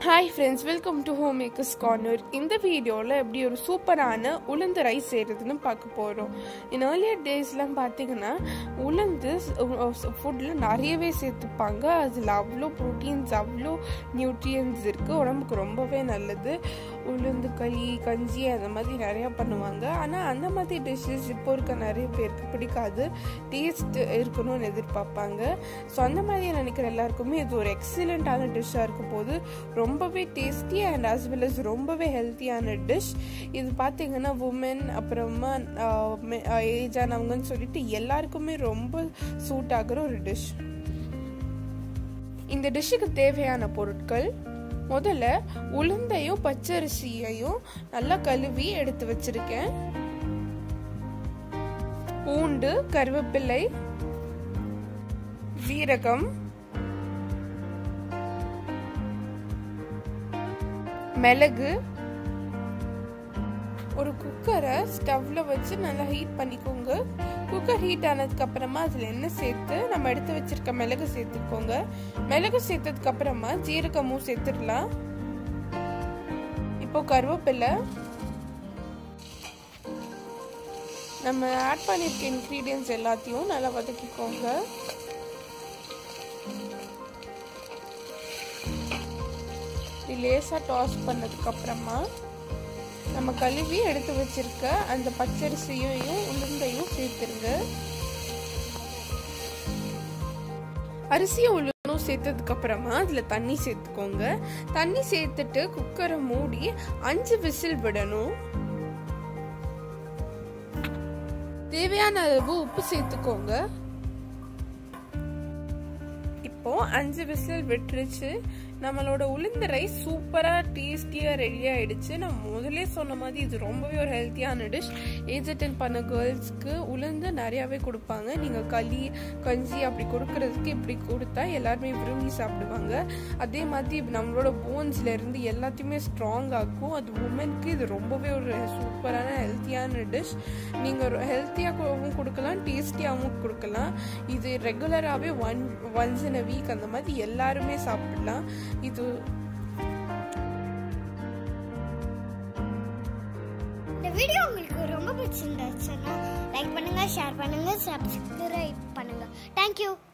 hi friends welcome to home makers corner இந்த வீடியோவில் எப்படி ஒரு சூப்பரான உளுந்து ரைஸ் செய்கிறதுன்னு பார்க்க போகிறோம் இன் ஏர்லியர் டேஸ்லாம் பார்த்தீங்கன்னா உளுந்து ஃபுட்டில் நிறையவே சேர்த்துப்பாங்க அதில் அவ்வளோ ப்ரோட்டீன்ஸ் அவ்வளோ நியூட்ரியன்ஸ் இருக்குது உடம்புக்கு ரொம்பவே நல்லது உளுந்து களி கஞ்சி அந்த மாதிரி நிறையா பண்ணுவாங்க ஆனால் அந்த மாதிரி டிஷ்ஷஸ் இப்போ இருக்க நிறைய பேருக்கு பிடிக்காது டேஸ்ட் இருக்கணும்னு எதிர்பார்ப்பாங்க ஸோ அந்த மாதிரி நினைக்கிற எல்லாருக்குமே இது ஒரு எக்ஸலண்ட்டான டிஷ்ஷாக இருக்கும் போது ரொம்பவே tasty and as well as ரொம்பவே ஹெல்த்தியான டிஷ் இது பார்த்தீங்கன்னா உமன் அப்புறமா ஏஜ் ஆனவங்கன்னு சொல்லிட்டு எல்லாருக்குமே ரொம்ப சூட் ஆகுற ஒரு டிஷ் இந்த டிஷ்ஷுக்கு தேவையான பொருட்கள் முதல்ல உளுந்தையும் பச்சரிசியையும் நல்லா கழுவி எடுத்து வச்சிருக்கேன் பூண்டு கருவேப்பிள்ளை சீரகம் மிளகு ஒரு குக்கரை ஸ்டவ்ல வச்சு நல்லா ஹீட் பண்ணிக்கோங்க குக்கர் ஹீட் ஆனதுக்கு அப்புறமா அதுல எண்ணெய் சேர்த்து நம்ம எடுத்து வச்சிருக்க மிளகு சேர்த்துக்கோங்க மிளகு சேர்த்ததுக்கு அப்புறமா ஜீரகமும் சேர்த்துடலாம் இப்போ கருவேப்பிலை நம்ம ஆட் பண்ணிருக்க இன்க்ரீடியன்ஸ் எல்லாத்தையும் நல்லா வதக்கிக்கோங்க லேசாக டாஸ் பண்ணதுக்கு அப்புறமா நம்ம கழுவி எடுத்து வச்சிருக்க அந்த பச்சரிசியையும் உளுந்தையும் சேர்த்துருங்க அரிசியை உளுந்தும் சேர்த்ததுக்கு அப்புறமா அதில் தண்ணி சேர்த்துக்கோங்க தண்ணி சேர்த்துட்டு குக்கரை மூடி அஞ்சு விசில் விடணும் தேவையான அளவு உப்பு சேர்த்துக்கோங்க இப்போ அஞ்சு விசில் விட்டுருச்சு நம்மளோட உளுந்த ரைஸ் சூப்பராக டேஸ்டியாக ரெடி ஆயிடுச்சு நான் முதலே சொன்ன மாதிரி இது ரொம்பவே ஒரு ஹெல்த்தியான டிஷ் ஏஜ் அட்டன் பண்ண கேர்ள்ஸ்க்கு உளுந்து நிறையாவே கொடுப்பாங்க நீங்கள் களி கஞ்சி அப்படி கொடுக்கறதுக்கு இப்படி கொடுத்தா எல்லாருமே விரும்பி சாப்பிடுவாங்க அதே மாதிரி நம்மளோட போன்ஸ்ல இருந்து எல்லாத்தையுமே ஸ்ட்ராங் ஆக்கும் அது உமனுக்கு இது ரொம்பவே ஒரு சூப்பரான ஹெல்த்தியான டிஷ் நீங்கள் ஹெல்த்தியாகவும் கொடுக்கலாம் டேஸ்டியாகவும் கொடுக்கலாம் இது ரெகுலராகவே one once in a week அந்த மாதிரி எல்லாருமே சாப்பிடலாம் இது இந்த வீடியோ உங்களுக்கு ரொம்ப பிடிச்சிருந்துச்சுன்னா லைக் பண்ணுங்க ஷேர் பண்ணுங்க சப்ஸ்கிரைப் பண்ணுங்க தேங்க்யூ